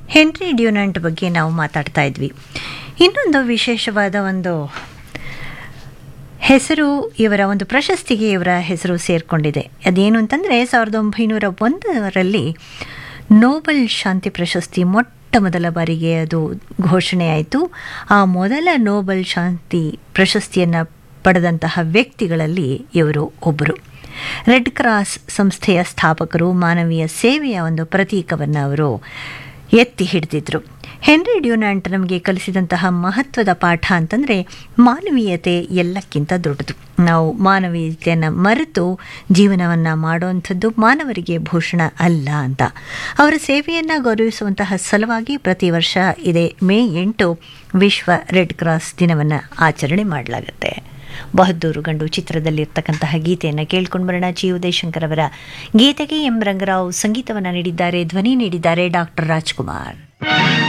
henry ಡ್ಯೂನಂಟ್ ಬಗ್ಗೆ ನಾವು ಮಾತಾಡ್ತಾ ಇದ್ವಿ ಇನ್ನೊಂದು ವಿಶೇಷವಾದ ಒಂದು ಹೆಸರು ಇವರ ಒಂದು ಪ್ರಶಸ್ತಿಗೆ ಇವರ ಹೆಸರು ಸೇರಿಕೊಂಡಿದೆ ಅದೇನು ಅಂತಂದರೆ ಸಾವಿರದ ಒಂಬೈನೂರ ಒಂದರಲ್ಲಿ ನೋಬೆಲ್ ಶಾಂತಿ ಪ್ರಶಸ್ತಿ ಮೊಟ್ಟ ಮೊದಲ ಬಾರಿಗೆ ಅದು ಘೋಷಣೆಯಾಯಿತು ಆ ಮೊದಲ ನೋಬೆಲ್ ಶಾಂತಿ ಪ್ರಶಸ್ತಿಯನ್ನು ಪಡೆದಂತಹ ವ್ಯಕ್ತಿಗಳಲ್ಲಿ ಇವರು ಒಬ್ಬರು ರೆಡ್ ಕ್ರಾಸ್ ಸಂಸ್ಥೆಯ ಸ್ಥಾಪಕರು ಮಾನವೀಯ ಸೇವೆಯ ಒಂದು ಪ್ರತೀಕವನ್ನು ಅವರು ಎತ್ತಿ ಹಿಡಿದಿದ್ರು ಹೆನ್ರಿ ಡ್ಯೂನಾಂಟ್ ನಮಗೆ ಕಲಿಸಿದಂತಹ ಮಹತ್ವದ ಪಾಠ ಅಂತಂದರೆ ಮಾನವೀಯತೆ ಎಲ್ಲಕ್ಕಿಂತ ದೊಡ್ಡದು ನಾವು ಮಾನವೀಯತೆಯನ್ನು ಮರೆತು ಜೀವನವನ್ನು ಮಾಡುವಂಥದ್ದು ಮಾನವರಿಗೆ ಭೂಷಣ ಅಲ್ಲ ಅಂತ ಅವರ ಸೇವೆಯನ್ನು ಗೌರವಿಸುವಂತಹ ಸಲುವಾಗಿ ಪ್ರತಿ ವರ್ಷ ಇದೇ ಮೇ ಎಂಟು ವಿಶ್ವ ರೆಡ್ ಕ್ರಾಸ್ ದಿನವನ್ನು ಆಚರಣೆ ಮಾಡಲಾಗುತ್ತೆ ಬಹದ್ದೂರು ಗಂಡು ಚಿತ್ರದಲ್ಲಿರ್ತಕ್ಕಂತಹ ಗೀತೆಯನ್ನು ಕೇಳ್ಕೊಂಡು ಬರೋಣ ಜಿ ಉದಯಶಂಕರ್ ಅವರ ಗೀತೆಗೆ ಎಂ ರಂಗರಾವ್ ಸಂಗೀತವನ್ನು ನೀಡಿದ್ದಾರೆ ಧ್ವನಿ ನೀಡಿದ್ದಾರೆ ಡಾಕ್ಟರ್ ರಾಜ್ಕುಮಾರ್